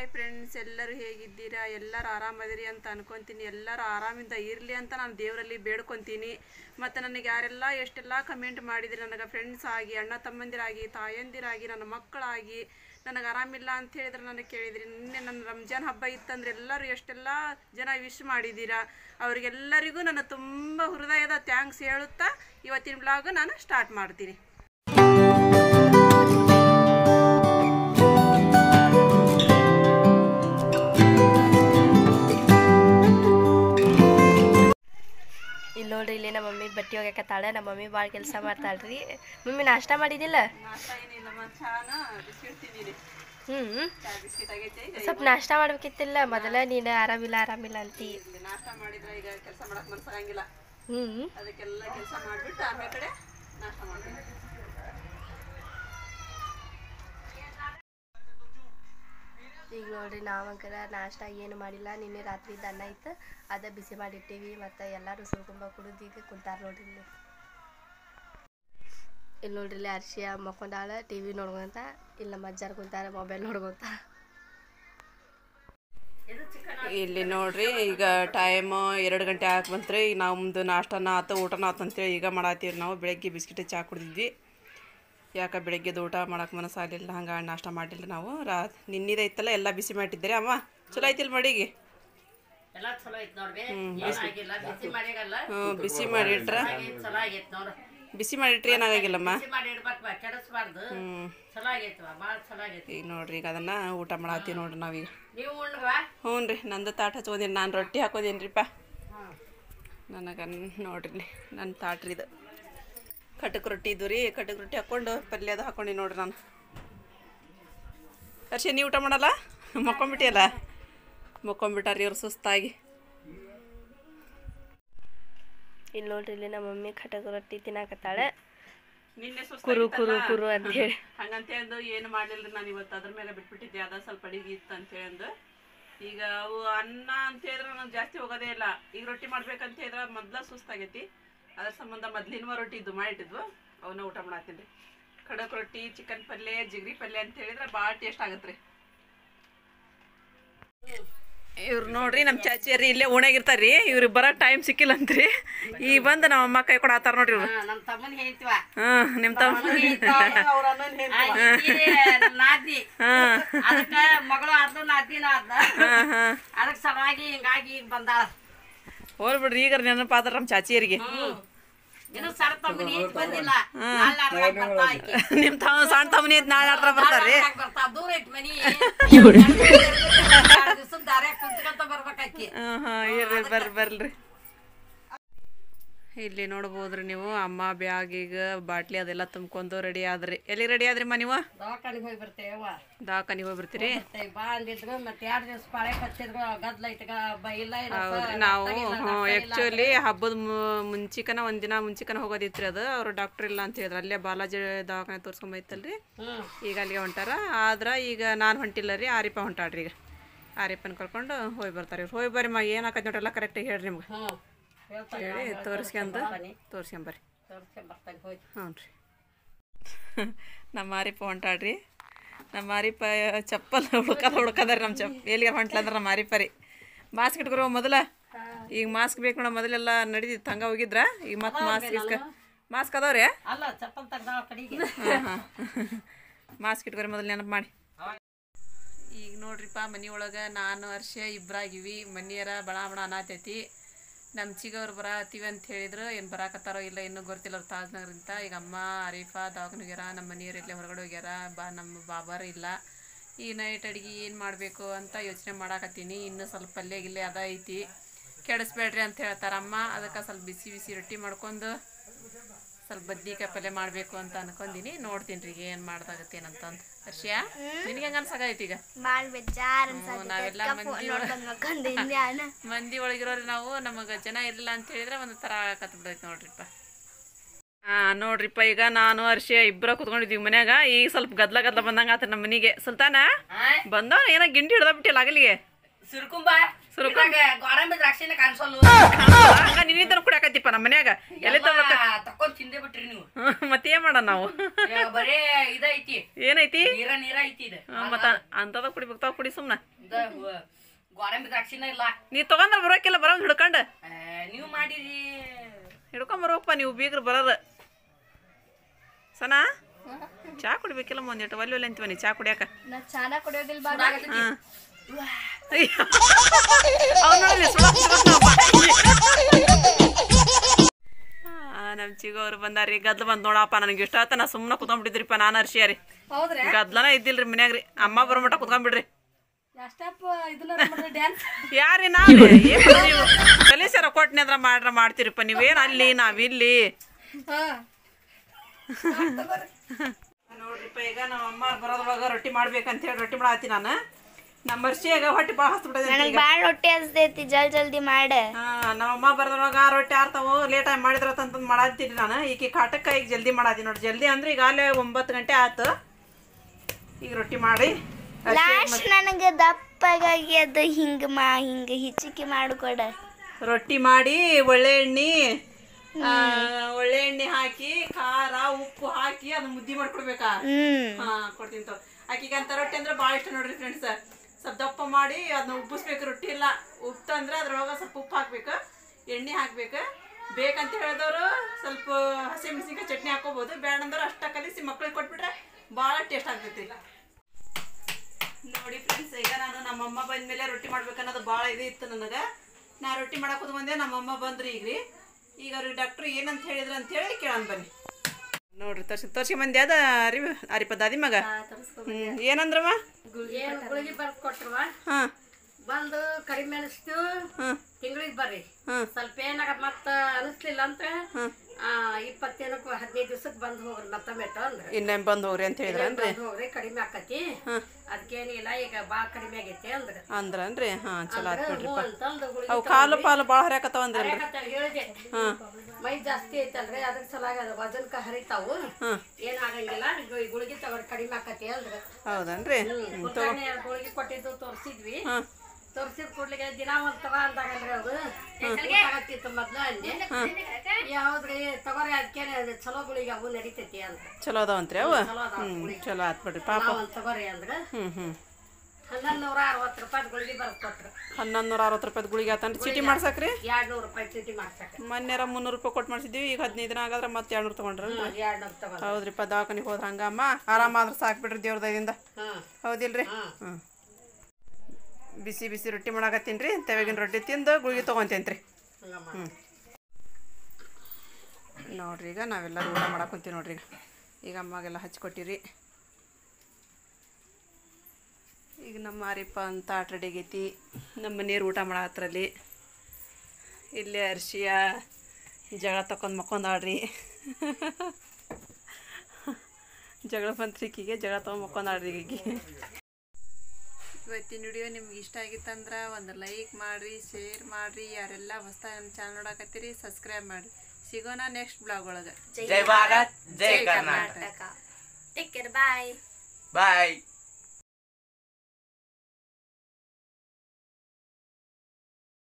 Hi friends ಎಲ್ಲರೂ ಹೇಗಿದ್ದೀರಾ ಎಲ್ಲರೂ ಆರಾಮದಿರಿ ಅಂತ ಅನ್ಕೊಂತೀನಿ ಎಲ್ಲರೂ ಆರಾಮಿಂದ ಇರಲಿ ಅಂತ ನಾನು ದೇವರಲ್ಲಿ ಬೇಡ್ಕೊತೀನಿ ಮತ್ತು ನನಗೆ ಯಾರೆಲ್ಲ ಎಷ್ಟೆಲ್ಲ ಕಮೆಂಟ್ ಮಾಡಿದ್ರಿ ನನಗೆ ಫ್ರೆಂಡ್ಸ್ ಆಗಿ ಅಣ್ಣ ತಮ್ಮಂದಿರಾಗಿ ತಾಯಂದಿರಾಗಿ ನನ್ನ ಮಕ್ಕಳಾಗಿ ನನಗೆ ಆರಾಮಿಲ್ಲ ಅಂತ ಹೇಳಿದ್ರೆ ನನಗೆ ಕೇಳಿದ್ರಿ ನಿನ್ನೆ ನನ್ನ ರಂಜಾನ್ ಹಬ್ಬ ಇತ್ತಂದ್ರೆ ಎಲ್ಲರೂ ಎಷ್ಟೆಲ್ಲ ಜನ ವಿಶ್ ಮಾಡಿದ್ದೀರಾ ಅವರಿಗೆಲ್ಲರಿಗೂ ನನ್ನ ತುಂಬ ಹೃದಯದ ಥ್ಯಾಂಕ್ಸ್ ಹೇಳುತ್ತಾ ಇವತ್ತಿನ ಬ್ಲಾಗ್ ನಾನು ಸ್ಟಾರ್ಟ್ ಮಾಡ್ತೀನಿ ಇಲ್ಲಿ ನೋಡ್ರಿ ಇಲ್ಲಿ ನಮ್ಮ ಮಮ್ಮಿ ಬಟ್ಟೆ ಒಗ್ಯಾಕತ್ತಾಳ ನಮ್ಮ ಮಮ್ಮಿ ಭಾಳ ಕೆಲಸ ಮಾಡ್ತಾಳ್ರಿ ಮಮ್ಮಿ ನಾಷ್ಟ ಮಾಡಿದಿಲ್ಲ ನಾಷ್ಟ ಏನಿಲ್ಲಮ್ಮ ಚಾನ ಬಿಸ್ಕಿಟ್ ತಿಂದಿನಿ ಹ್ಞೂ ಚಾ ಬಿಸ್ಕಿಟ್ ಆಗೈತೆ ಈಗ ಸ್ವಲ್ಪ ನಾಷ್ಟ ಮಾಡ್ಬೇಕಿತ್ತಿಲ್ಲ ಮೊದಲ ನೀನು ಆರಾಮಿಲ್ಲ ಆರಾಮಿಲ್ಲ ಅಂತಿ ಇಲ್ಲಿ ನಾಷ್ಟ ಮಾಡಿದ್ರೆ ಈಗ ಕೆಲಸ ಮಾಡಕ್ ಮನ್ಸಾಗಂಗಿಲ್ಲ ಹ್ಞೂ ಅದಕ್ಕೆಲ್ಲ ಕೆಲಸ ಮಾಡಿಬಿಟ್ಟು ಆಮೇಲೆ ಕಡೆ ನಾಷ್ಟ ಮಾಡ್ತೀನಿ ಈಗ ನೋಡ್ರಿ ನಾವಂಕರ ನಾಷ್ಟ ಏನು ಮಾಡಿಲ್ಲ ನಿನ್ನೆ ರಾತ್ರಿ ಅನ್ನ ಇತ್ತು ಅದ ಬಿಸಿ ಮಾಡಿಟ್ಟಿವಿ ಮತ್ತು ಎಲ್ಲರೂ ಸುರ್ಕೊಂಬ ಕುಡಿದು ಈಗ ಕುಂತಾರ ನೋಡ್ರಿ ಇಲ್ಲಿ ಇಲ್ಲಿ ನೋಡ್ರಿ ಇಲ್ಲಿ ಅರ್ಶಿಯ ಮಕ್ಕೊಂಡಾಳ ಟಿ ವಿ ನೋಡ್ಕೊಂತ ಇಲ್ಲ ನಮ್ಮ ಅಜ್ಜಾರ್ ಕುಂತಾರ ಮೊಬೈಲ್ ನೋಡ್ಕೊಂತ ಇಲ್ಲಿ ನೋಡ್ರಿ ಈಗ ಟೈಮ್ ಎರಡು ಗಂಟೆ ಆಗಿ ಬಂತ್ರಿ ಈಗ ನಮ್ದು ನಾಷ್ಟನ ಆತು ಊಟನ ಆತು ಅಂತೇಳಿ ಈಗ ಮಾಡತ್ತೀವಿ ನಾವು ಬೆಳಗ್ಗೆ ಬಿಸ್ಕಿಟ್ ಚಾ ಕುಡಿದಿದ್ವಿ ಯಾಕೆ ಬೆಳಗ್ಗೆದು ಊಟ ಮಾಡಕ್ಕೆ ಮನಸ್ಸಾಗಲಿಲ್ಲ ಹಂಗೆ ನಾಷ್ಟ ಮಾಡಿಲ್ಲ ನಾವು ರಾ ನಿನ್ನಿದ ಇತ್ತಲ್ಲ ಎಲ್ಲ ಬಿಸಿ ಮಾಡಿದ್ದೀರಿ ಅಮ್ಮ ಚಲೋ ಐತಿಲ್ಲ ಮಡಿಗೆ ಎಲ್ಲ ಚಲೋ ಐತ್ ನೋಡ್ರಿ ಏನಾಗಿಲ್ಲ ಬಿಸಿ ಮಾಡಿಗಲ್ಲ ಹ್ಞೂ ಬಿಸಿ ಮಾಡಿಟ್ರ ಚಲೋ ಆಗೈತ್ ನೋಡು ಬಿಸಿ ಮಾಡಿಟ್ರಿ ಏನಾಗಿಲ್ಲಮ್ಮ ಬಿಸಿ ಮಾಡಿ ಇಡ್ಬೇಕು ಕೆಡಿಸ್ಬಾರ್ದು ಹ್ಞೂ ಚಲೋ ಆಗೈತವ ಭಾಳ ಚಲೋ ಆಗೈತಿ ಈಗ ನೋಡ್ರಿ ಈಗ ಅದನ್ನು ಊಟ ಮಾಡತ್ತೀವಿ ನೋಡ್ರಿ ನಾವೀಗ ನೀವು ಉಣ್ವಾ ಹ್ಞೂ ರೀ ನಂದು ತಾಟ ಹಚ್ಕೊಂಡೀನಿ ನಾನು ರೊಟ್ಟಿ ಹಾಕೋದೀನಿ ರೀಪ್ಪ ನನಗೆ ನೋಡ್ರಿ ನನ್ನ ತಾಟ್ರಿ ಇದು ಕಟಕ್ ರೊಟ್ಟಿ ಇದ್ದು ರೀ ಕಟಕ್ ರೊಟ್ಟಿ ಹಾಕ್ಕೊಂಡು ಪಲ್ಯ ಅದು ಹಾಕ್ಕೊಂಡು ನೋಡ್ರಿ ನಾನು ಹರ್ಷಿ ನೀವು ಊಟ ಮಾಡಲ್ಲ ಮಕ್ಕೊಂಬಿಟ್ಟಿಯಲ್ಲ ಮಕ್ಕೊಂಬಿಟ್ಟಾರಿ ಇವ್ರು ಸುಸ್ತಾಗಿ ಇಲ್ಲಿ ನೋಡ್ರಿ ಇಲ್ಲಿ ನಮ್ಮ ಮಮ್ಮಿ ಖಟಕ್ ರೊಟ್ಟಿ ತಿನ್ನಾಕತ್ತಾಳ ನಿನ್ನೆ ಕುರು ಕುರು ಕುರು ಅಂತೇಳಿ ಹಂಗಂತ ಅಂದು ಏನು ಮಾಡಲಿಲ್ಲ ನಾನು ಇವತ್ತು ಅದ್ರ ಮೇಲೆ ಬಿಟ್ಬಿಟ್ಟಿದ್ದೆ ಅದ ಸ್ವಲ್ಪ ಅಡಿಗೆ ಇತ್ತು ಅಂತ ಅಂದು ಈಗ ಅವು ಅನ್ನ ಅಂತ ಹೇಳಿದ್ರೆ ನಾನು ಜಾಸ್ತಿ ಹೋಗೋದೇ ಇಲ್ಲ ಈಗ ರೊಟ್ಟಿ ಮಾಡ್ಬೇಕಂತ ಹೇಳಿದ್ರೆ ಮೊದ್ಲ ಸುಸ್ತಾಗೈತಿ ಅದ್ರ ಸಂಬಂಧ ಮೊದ್ಲಿನ ರೊಟ್ಟಿ ಇದ್ದು ಮಾಡಿಟ್ಟಿದ್ವು ಅವನ್ನ ಊಟ ಮಾಡತ್ತೀನಿ ರೀ ಖಡಕ್ ರೊಟ್ಟಿ ಚಿಕನ್ ಪಲ್ಯ ಜಿಗ್ರಿ ಪಲ್ಯ ಅಂತ ಹೇಳಿದ್ರೆ ಭಾಳ ಟೇಸ್ಟ್ ಆಗತ್ತೆ ರೀ ಇವ್ರು ನೋಡ್ರಿ ನಮ್ಮ ಚಾಚಿಯರಿ ಇಲ್ಲೇ ಓಣ್ಯಾಗಿರ್ತಾರ್ರಿ ಇವ್ರಿಗೆ ಬರೋ ಟೈಮ್ ಸಿಕ್ಕಿಲ್ಲ ಅಂತ್ರಿ ಈಗ ಬಂದು ನಮ್ಮ ಅಮ್ಮ ಕೈ ಕೊಡತ್ತಾರ ನೋಡ್ರಿ ಇವ್ರು ನಮ್ಮ ತಮ್ಮನ ಹೇಳ್ತೀವ ಹ್ಮ್ ನಿಮ್ಮ ತಮ್ಮ ನಾದ್ನಿ ಹಾಂ ಅದಕ್ಕ ಮಗಳು ಆದ್ಲು ನಾದ್ನಿನ ಆದ್ಲ ಹಾಂ ಹಾಂ ಅದಕ್ಕೆ ಸಲುವಾಗಿ ಹಿಂಗಾಗಿ ಈಗ ಬಂದಾಳ ಹೋಲ್ ಬಿಡ್ರಿ ಈಗ ನೆನಪಾದ್ರ ನಮ್ಮ ಚಾಚಿಯರಿಗೆ ಇನ್ನು ಸಣ್ಣ ತಮ್ಮನ ಏಜ್ ಬಂದಿಲ್ಲ ನಾಳೆ ಆಡ್ರಾಗ ಬರ್ತಾ ಆಕಿ. ನಿಮ್ಮ ತಮ್ಮ ಸಣ್ಣ ತಮ್ಮನಿ ನಾಳೆ ಆಡ್ರ ಬರ್ತಾರ್ರಿ ಆಡ್ರಾಗ ಬರ್ತಾ ದೂರ ಐತ್ ಮನಿ ಎರಡು ದಿವಸದ ದಾರ್ಯಾಗ ಕುಂತ್ಕೊಂತ ಬರ್ಬೇಕಾಕಿ ಹಾಂ ಹಾಂ ಇರ್ರಿ ಬರ್ರಿ ಬರ್ರಿ ಇಲ್ಲಿ ನೋಡ್ಬೋದ್ರಿ ನೀವು ಅಮ್ಮ ಬ್ಯಾಗಿಗೆ ಬಾಟ್ಲಿ ಅದೆಲ್ಲ ತುಂಬ್ಕೊಂಡು ರೆಡಿ ಆದ್ರಿ ಎಲ್ಲಿ ರೆಡಿ ಆದ್ರಿಮ್ಮ ನೀವು ದವಾಖಾನಿಗೆ ಹೋಗಿ ಬರ್ತೇವ ದವಾಖಾನಿಗೆ ಹೋಗಿ ಬರ್ತೀರಿ ಮತ್ತೆ ಬಾ ಅಂದಿದ್ರು ಮತ್ತೆ ಎರಡು ದಿವಸ ಪಾಳೆ ಕಚ್ಚಿದ್ರು ಗದ್ಲ ಐತಗ ಬ ಇಲ್ಲ ಇಲ್ಲ ಹೌದ್ರಿ ನಾವು ಆ್ಯಕ್ಚುಲಿ ಹಬ್ಬದ ಮುಂಚಿಕನ ಒಂದಿನ ಮುಂಚಿಕನ ಹೋಗೋದಿತ್ರಿ ಅದು ಅವ್ರು ಡಾಕ್ಟರ್ ಇಲ್ಲ ಅಂತ ಹೇಳಿದ್ರು ಅಲ್ಲೇ ಬಾಲಾಜಿ ದವಾಖಾನೆ ತೋರ್ಸ್ಕೊಂಬೈತಲ್ರಿ ಹ್ಮ್ ಈಗ ಅಲ್ಲಿಗೆ ಹೊಂಟಾರ ಆದ್ರೆ ಈಗ ನಾನು ಹೊಂಟಿಲ್ಲ ರೀ ಆರಿಪ ಹೊಂಟಾಡ್ರಿ ಈಗ ಆರಿಪನ ಕರ್ಕೊಂಡು ಹೋಗಿ ಬರ್ತಾರೆ ಇವ್ರು ಹೋಗಿ ಬರ್ರಿ ಮಾ ಏನಾಕೈತೆ ನೋಡ್ರಿ ಎಲ್ಲ ಕರೆಕ್ಟಾಗಿ ಹೇಳ್ರಿ ನಿಮ್ಗೆ ಹ್ಮ್ ಹೇಳ್ತಾನೆ ಹೇಳಿ ತೋರಿಸ್ಕೊಂತ ತೋರಿಸ್ಕೊಂಬರ್ರಿ ತೋರ್ಸ್ಕೊಂಡ್ ಬರ್ತಾನೆ ಹೋಗಿ ಹ್ಞೂ ರೀ ನಮ್ಮ ಮಾರಿಪ ಹೊಂಟಾಡ್ರಿ ನಮ್ಮ ಮಾರಿಪ ಚಪ್ಪಲ್ ಹುಡ್ಕದ ಹುಡ್ಕದಾರಿ ನಮ್ಮ ಚಪ್ ಎಲ್ಲಿಗೆ ಹೊಂಟ್ಲಂದ್ರೆ ನಮ್ಮ ಮಾರಿಪ ರೀ ಮಾಸ್ಕ್ ಇಟ್ಕೊರೋ ಮೊದಲ ಈಗ ಮಾಸ್ಕ್ ಬೇಕು ನೋಡ ಮೊದಲೆಲ್ಲ ನಡೀತಿತ್ತು ಹಂಗೆ ಹೋಗಿದ್ರ ಈಗ ಮತ್ತೆ ಮಾಸ್ಕ್ ಇಸ್ಕ ಮಾಸ್ಕ್ ಅದಾವ್ರಿ ಅಲ್ಲ ಚಪ್ಪಲ್ ತೆಗ್ದಾಳ ಕಡೆಗೆ ಹಾಂ ಹಾಂ ಮಾಸ್ಕ್ ಇಟ್ಕೊರಿ ಮೊದಲು ನೆನಪು ಮಾಡಿ ಈಗ ನೋಡ್ರಿಪ್ಪ ಮನೆ ಒಳಗೆ ನಾನು ವರ್ಷ ಇಬ್ಬರಾಗಿವಿ ಮನಿಯರ ಬಣ ಬಣ ಅನ್ನತೈತಿ ನಮ್ಮ ಚಿಗವ್ರು ಬರತ್ತೀವಿ ಅಂತ ಹೇಳಿದ್ರು ಏನು ಬರಾಕತ್ತಾರೋ ಇಲ್ಲ ಇನ್ನೂ ಗೊತ್ತಿಲ್ಲ ಅವ್ರು ತಾಜ್ನಗರಿಂದ ಈಗ ಅಮ್ಮ ಅರೀಫಾ ದವಾಖಾನೆ ಹೋಗ್ಯಾರ ನಮ್ಮ ಮನೆಯವ್ರು ಇಲ್ಲೇ ಹೊರಗಡೆ ಹೋಗ್ಯಾರ ಬಾ ನಮ್ಮ ಬಾಬಾರು ಇಲ್ಲ ಈ ನೈಟ್ ಅಡುಗೆ ಏನು ಮಾಡಬೇಕು ಅಂತ ಯೋಚನೆ ಮಾಡಾಕತ್ತೀನಿ ಇನ್ನೂ ಸ್ವಲ್ಪ ಪಲ್ಯ ಗಿಲ್ಲೆ ಅದ ಐತಿ ಕೆಡಿಸ್ಬೇಡ್ರಿ ಅಂತ ಹೇಳ್ತಾರಮ್ಮ ಅದಕ್ಕೆ ಸ್ವಲ್ಪ ಬಿಸಿ ಬಿಸಿ ರೊಟ್ಟಿ ಮಾಡ್ಕೊಂಡು ಸ್ವಲ್ಪ ಬದ್ನಿಕಾಯಿ ಪಲ್ಯ ಮಾಡಬೇಕು ಅಂತ ಅನ್ಕೊಂದಿನಿ ನೋಡ್ತೀನಿ ರೀ ಏನು ಮಾಡ್ದಾಗತ್ತೇನಂತಂದು ಹರ್ಷಿಯಾ ನಿನಗೆ ಹೆಂಗೆ ಅನ್ಸಾಗೈತಿ ಈಗ ಬಾಳ್ ಬೇಜಾರ್ ಹ್ಞೂ, ನಾವೆಲ್ಲ ಮಂದಿ ಒಳಗೆ ಮಂದಿ ಒಳಗಿರೋರು ನಾವು ನಮಗೆ ಜನ ಇರಲಿಲ್ಲ ಅಂತ ಹೇಳಿದ್ರೆ ಒಂದು ಥರ ಆಗಕತ್ ಬಿಡೈತೆ ನೋಡ್ರಿಪ್ಪ ಹಾಂ ನೋಡ್ರಿಪ್ಪ ಈಗ ನಾನು ಹರ್ಷಿಯ ಇಬ್ಬರ ಕುತ್ಕೊಂಡಿದ್ದೀವಿ ಮನ್ಯಾಗ ಈಗ ಸ್ವಲ್ಪ ಗದ್ಲ ಗದ್ಲ ಬಂದಂಗೆ ಆತ ನಮ್ಮ ಮನೆಗೆ ಸುಲ್ತಾನ ಬಂದವ ಏನೋ ಗಿಂಡಿ ಹಿಡ್ದ ಬಿಟ್ಟಿಲ್ಲ ಆಗಲಿಗೆ ಸುರ್ಕುಂಬ ಸುರುಕ ಇದ್ರಾಗ ಗೋಡಂಬಿ ದ್ರಾಕ್ಷಿನ ಕಾಣಿಸಲ್ಲ ಹಂಗ ನಿನ್ನಿಂದ ಕುಡಿಯಾಕತ್ತಿಪ್ಪ ನಮ್ಮ ಮನ್ಯಾಗ ಎಲ್ಲಿ ತಗೊಳಕ ತಕೊಂಡ್ ತಿಂದೇ ಬಿಟ್ರಿ ನೀವು ಮತ್ತೆ ಏನ್ ಮಾಡೋಣ ನಾವು ಇವಾಗ ಬರೇ ಇದೈತಿ ಏನೈತಿ ನೀರ ನೀರ ಐತಿ ಇದು ಹಾ, ಮತ್ತ ಅಂತದ ಕುಡಿಬೇಕು ತಾವ್ ಕುಡಿ ಸುಮ್ನ ಇದ ಗೋ- ಗೋಡಂಬಿ ದ್ರಾಕ್ಷಿನ ಇಲ್ಲ ನೀ ತಗೊಂಡ್ರ ಬರೋಕಿಲ್ಲ ಬರೋ ಹಿಡ್ಕೊಂಡ ಆ, ನೀವು ಮಾಡಿರಿ ಹಿಡ್ಕೊಂಡ್ ಬರೋಪ್ಪ ನೀವು ಬೀಗ್ರು ಬರೋದ ಸನಾ ಚಾ ಕುಡಿಬೇಕಿಲ್ಲ ಒಂದಿಟ್ಟು ಒಲ್ಲೆ ಒಲ್ಲೆ ಅಂತೀವ ನೀ ಚಾ ಕುಡಿಯಾಕ ನಾ ಚಾನ ಕುಡಿಯೋದಿಲ್ಲ ಬಾಡ ಹಾ ಅವ್ನು ನೋಡಿದ್ರಿ ಸುಳ್ಳು ಹಾಕ್ಸ್ಬಿಟ್ಟು ನಾವು ಬಾಯಿಗೆ. ಆ, ನಮ್ ಚಿಗೋ ಅವ್ರು ಬಂದಾರಿ ಗದ್ಲ ಬಂದ್ ನೋಡಪ್ಪ ನನಗೆ ಇಷ್ಟ ಆತ ನಾ ಸುಮ್ಮನೆ ಕುತ್ಕೊಂಡ್ಬಿಟ್ಟಿದ್ರಿಪ್ಪ ನಾನು ಅರ್ಷಿಯ ರೀ ಹೌದ್ರಿ ಗದ್ಲನ ಇದ್ದಿಲ್ರಿ ಮನ್ಯಾಗ್ರಿ ಅಮ್ಮ ಬರೋಮಟ ಕುತ್ಕೊಂಡ್ಬಿಡ್ರಿ ಎಷ್ಟಪ್ಪ ಇದನ್ನ ಡ್ಯಾನ್ಸ್ ಯಾರಿ ನಾವ್ ನೀವು ಕಲಿಸ್ಯಾರ ಕೊಟ್ನಿ ಅಂದ್ರ ಮಾಡ್ರ ಮಾಡ್ತೀರಿಪ್ಪ ನೀವೇನ್ ಅಲ್ಲಿ ನಾವಿಲ್ಲಿ ಹಾ ನೋಡ್ರಿಪ್ಪ ಈಗ ನಮ್ಮ ಅಮ್ಮ ಬರೋದ್ರೊಳಗ ರೊಟ್ಟಿ ಮಾಡ್ಬೇಕಂತ ಹೇಳಿ ರೊಟ್ಟಿ ಮಾಡತ್ತಿ ನಾನು ನಮ್ಮ ಅರ್ಷಿಯಾಗ ಹೊಟ್ಟಿ ಭಾಳ ಹಸ್ಬಿಟ್ಟದೆ ನನಗೆ ಭಾಳ ರೊಟ್ಟಿ ಹಸ್ದೈತಿ ಜಲ್ ಜಲ್ದಿ ಮಾಡ ಹಾ ನಮ್ಮ ಅಮ್ಮ ಬರೋದ್ರೊಳಗ ರೊಟ್ಟಿ ಆರ್ತಾವು ಲೇಟ್ ಆಗಿ ಮಾಡಿದ್ರ ಅಂತಂದ್ ಮಾಡತ್ತೀನಿ ನಾನು ಈಗ ಕಾಟಕ್ಕ ಈಗ ಜಲ್ದಿ ಮಾಡತ್ತೀನಿ ನೋಡಿ ಜಲ್ದಿ ಅಂದ್ರೆ ಈಗ ಅಲ್ಲೇ ಒಂಬತ್ತು ಗಂಟೆ ಆತು ಈಗ ರೊಟ್ಟಿ ಮಾಡಿ ಅರ್ಶಿ ಲಾಸ್ಟ್ ನನಗೆ ದಪ್ಪಗಾಗಿ ಅದು ಹಿಂಗ ಮಾ ಹಿಂಗ ಹಿಚಿಕಿ ಮಾಡಿಕೊಡ ರೊಟ್ಟಿ ಮಾಡಿ ಒಳ್ಳೆ ಎಣ್ಣೆ ಆ, ಒಳ್ಳೆ ಎಣ್ಣೆ ಹಾಕಿ ಖಾರ ಉಪ್ಪು ಹಾಕಿ ಅದನ್ನ ಮುದ್ದಿ ಮಾಡ್ಕೊಡ್ಬೇಕಾ ಹ್ಮ್ ಹಾ ಕೊಡ್ತೀನಿ ತಗೋ ಆಕಿಗೆ ಅಂತ ರೊಟ್ಟಿ ಅಂದ್ರೆ ಭಾಳ ಇಷ್ಟ ನೋಡ್ರಿ ಫ್ರೆಂಡ್ಸ್ ಸ್ವಲ್ಪ ದಪ್ಪ ಮಾಡಿ ಅದನ್ನ ಉಬ್ಬಿಸ್ಬೇಕು ರೊಟ್ಟಿ ಎಲ್ಲ ಉಪ್ಪು ಅಂದ್ರೆ ಅದ್ರೊಳಗೆ ಸ್ವಲ್ಪ ಉಪ್ಪು ಹಾಕ್ಬೇಕು ಎಣ್ಣೆ ಹಾಕ್ಬೇಕು ಬೇಕಂತ ಹೇಳಿದವರು ಸ್ವಲ್ಪ ಹಸಿ ಮೆಣಸಿನ್ಕಾಯಿ ಚಟ್ನಿ ಹಾಕೋಬಹುದು ಬೇಡ ಅಂದ್ರೆ ಅಷ್ಟ ಕಲಿಸಿ ಮಕ್ಳಿಗೆ ಕೊಟ್ಬಿಟ್ರೆ ಭಾಳ ಟೇಸ್ಟ್ ಆಗ್ತೈತಿ ನೋಡಿ ಫ್ರೆಂಡ್ಸ್ ಈಗ ನಾನು ನಮ್ಮಮ್ಮ ಬಂದ್ಮೇಲೆ ರೊಟ್ಟಿ ಮಾಡ್ಬೇಕನ್ನೋದು ಭಾಳ ಇದು ಇತ್ತು ನನಗೆ ನಾ ರೊಟ್ಟಿ ಮಾಡಕ್ ಹೋದ್ ಬಂದೆ ನಮ್ಮಮ್ಮ ಬಂದ್ರಿ ಈಗ್ರಿ ಈಗ ಅವ್ರಿಗೆ ಡಾಕ್ಟ್ರು ಏನಂತ ಹೇಳಿದ್ರು ಅಂತ ಹೇಳಿ ಕೇಳೋಣ ಬನ್ನಿ ನೋಡ್ರಿ ತರ್ಸಿ ತರ್ಸಿ ಮಂದಿ ಅದ ಅರಿ ಅರಿಪ ದಾದಿ ಮಗ ಹ್ಮ್ ಏನಂದ್ರಮ್ಮ ಏನು ಗುಳಿಗೆ ಬರ್ದು ಕೊಟ್ರವ ಹಾ ಬಂದು ಕಡಿಮೆ ಅನಿಸ್ತು ಹಾ ತಿಂಗಳಿಗೆ ಬರ್ರಿ ಹಾ. ಸ್ವಲ್ಪ ಏನಾಗ ಮತ್ತ ಅನಿಸ್ಲಿಲ್ಲ ಅಂತ ಆ, ಇಪ್ಪತ್ತೇನಕ್ಕೆ ಹದಿನೈದು ದಿವಸಕ್ಕೆ ಬಂದು ಹೋಗ್ರಿ ಮತ್ತೊಮ್ಮೆಟ್ಟು ಅಂದ್ರೆ ಇನ್ನೇನ್ ಬಂದ್ ಹೋಗ್ರಿ ಅಂತ ಹೇಳಿದ್ರನ್ರಿ ಬಂದು ಹೋಗ್ರಿ ಕಡಿಮೆ ಆಕತಿ ಅದಕ್ಕೇನಿಲ್ಲ ಈಗ ಬಾ ಕಡಿಮೆ ಆಗೈತಿ ಅಂದ್ರೆ ಅಂದ್ರನ್ರಿ ಹಾ ಚಲೋ ಆತ್ ಹ್ಞೂ ಬಿಡ್ರಿಪ್ಪ ಅಂತಂದು ಗುಳಿಗೆ ಅವು ಕಾಲು ಪಾಲು ಭಾಳ ಹರಿಯಾಕತ್ತಾವ ಅಂದ್ರಲ್ರಿ ಹರಿಯಾಕತ್ತಾವ ಹೇಳಿದೆ ಮೈ ಜಾಸ್ತಿ ಐತಲ್ರಿ ಅದ್ರ ಸಲಾಗಿ ಅದು ವಜನ್ಕ ಹರಿತಾವು ಏನಾಗಂಗಿಲ್ಲ ಗು- ಗುಳಿಗೆ ತಗೊಂಡು ಕಡಿಮೆ ಆಕತಿ ಅಂದ್ರೆ ಹೌದನ್ರಿ ಕುಲಕರ್ಣಿ ಗುಳಿಗೆ ಕೊಟ್ಟಿದ್ದು ತೋರಿಸಿದ್ವಿ ತೋರಿಸಿದ ಕೂಡ್ಲಿಗೆ ದಿನ ಒಂದ್ ತಗೋ ಅಂದಾಗಲ್ರಿ ಅದು ತಗತ್ತಿತ್ತು ಮೊದ್ಲು ಅಂದೆ ಯಾವ್ದ್ರಿ ತಗೋರಿ ಅದಕ್ಕೆ ಚಲೋ ಗುಳಿಗೆ ಅವು ನಡಿತೈತಿ ಅಂತ ಚಲೋ ಅದಾವಂತ್ರಿ ಅವ ಚಲೋ ಅದಾವ ಹ್ಮ್ ಚಲೋ ಆತ್ ಬಿಡ್ರಿ ಪಾಪ ನಾವ್ ಒಂದ್ ತಗೋರಿ ಅಂದ್ರ ಹ್ಮ್ ಹ್ಮ್ ಹನ್ನೊಂದು ನೂರ ಅರವತ್ತು ರೂಪಾಯಿ ಗುಳಿಗೆ ಬರ್ದ್ ಕೊಟ್ರು ಹನ್ನೊಂದು ನೂರ ಅರವತ್ತು ರೂಪಾಯಿ ಗುಳಿಗೆ ಆತನ್ರಿ ಚೀಟಿ ಮಾಡ್ಸಕ್ರಿ ಎರಡ್ ನೂರು ರೂಪಾಯಿ ಚೀಟಿ ಮಾಡ್ಸಕ ಮೊನ್ನೆರ ಮುನ್ನೂರು ರೂಪಾಯಿ ಕೊಟ್ಟು ಮಾಡ್ಸಿದ್ವಿ ಈಗ ಹದಿನೈದು ದಿನ ಆಗಾದ್ರೆ ಮತ್ತೆ ಎರಡು ನೂರು ತೊಗೊಂಡ್ರಲ್ರಿ ಎರಡ್ ನೂರು ತಗೊಂಡ್ ಹೌದ್ರಿಪ್ಪ ದವಾಖಾನಿಗೆ ಹೋದ್ರ ಹಂಗಮ್ಮ ಆರಾಮಾದ್ರೆ ಸಾಕು ಬಿಡ್ರಿ ದೇವ್ರ ದಯದಿಂದ ಹ್ಮ್ ಹೌದಿಲ್ರಿ ಹ್ಞೂ ಬಿಸಿ ಬಿಸಿ ರೊಟ್ಟಿ ಮಾಡಾಕತ್ತೀನಿ ರೀ ತೆವಗಿನ ರೊಟ್ಟಿ ತಿಂದು ಗುಳಿಗೆ ತೊಗೊಂತೇನೆ ರೀ ಹಂಗ ಮಾಡ್. ನೋಡ್ರಿ ಈಗ ನಾವೆಲ್ಲರೂ ಊಟ ಮಾಡಾಕೊಂತೀವಿ ನೋಡ್ರಿ ಈಗ ಈಗ ಅಮ್ಮಗೆಲ್ಲ ಹಚ್ಕೊಟ್ಟಿರಿ ಈಗ ನಮ್ಮ ಮಾರಿಪ್ಪ ಅಂತ ಆಟ ರೆಡಿ ಆಗೈತಿ ನಮ್ಮ ಮನೆಯವ್ರು ಊಟ ಮಾಡತ್ತರಲ್ಲಿ ಇಲ್ಲೇ ಅರ್ಶಿಯ ಜಗಳ ತಕೊಂಡ್ ಮಕ್ಕೊಂದಾಳ್ರಿ ಜಗಳ ಬಂತ್ರಿಕಿಗೆ ಜಗಳ ತೊಗೊಂಡು ಮಕ್ಕೊಂದಾಳ್ರಿ ಈಗಿಗೆ ಇವತ್ತಿನ ವಿಡಿಯೋ ನಿಮ್ಗೆ ಇಷ್ಟ ಆಗಿತ್ತಂದ್ರೆ ಒಂದು ಲೈಕ್ ಮಾಡಿರಿ ಶೇರ್ ಮಾಡಿರಿ ಯಾರೆಲ್ಲ ಹೊಸ್ದಾಗಿ ನಮ್ಮ ಚಾನಲ್ ನೋಡಕತ್ತೀರಿ ಸಬ್ಸ್ಕ್ರೈಬ್ ಮಾಡಿರಿ ಸಿಗೋಣ ನೆಕ್ಸ್ಟ್ ಬ್ಲಾಗ್ ಒಳಗೆ ಜೈ ಭಾರತ್ ಜೈ ಕರ್ನಾಟಕ ಟೇಕ್ ಕೇರ್ ಬಾಯ್ ಬಾಯ್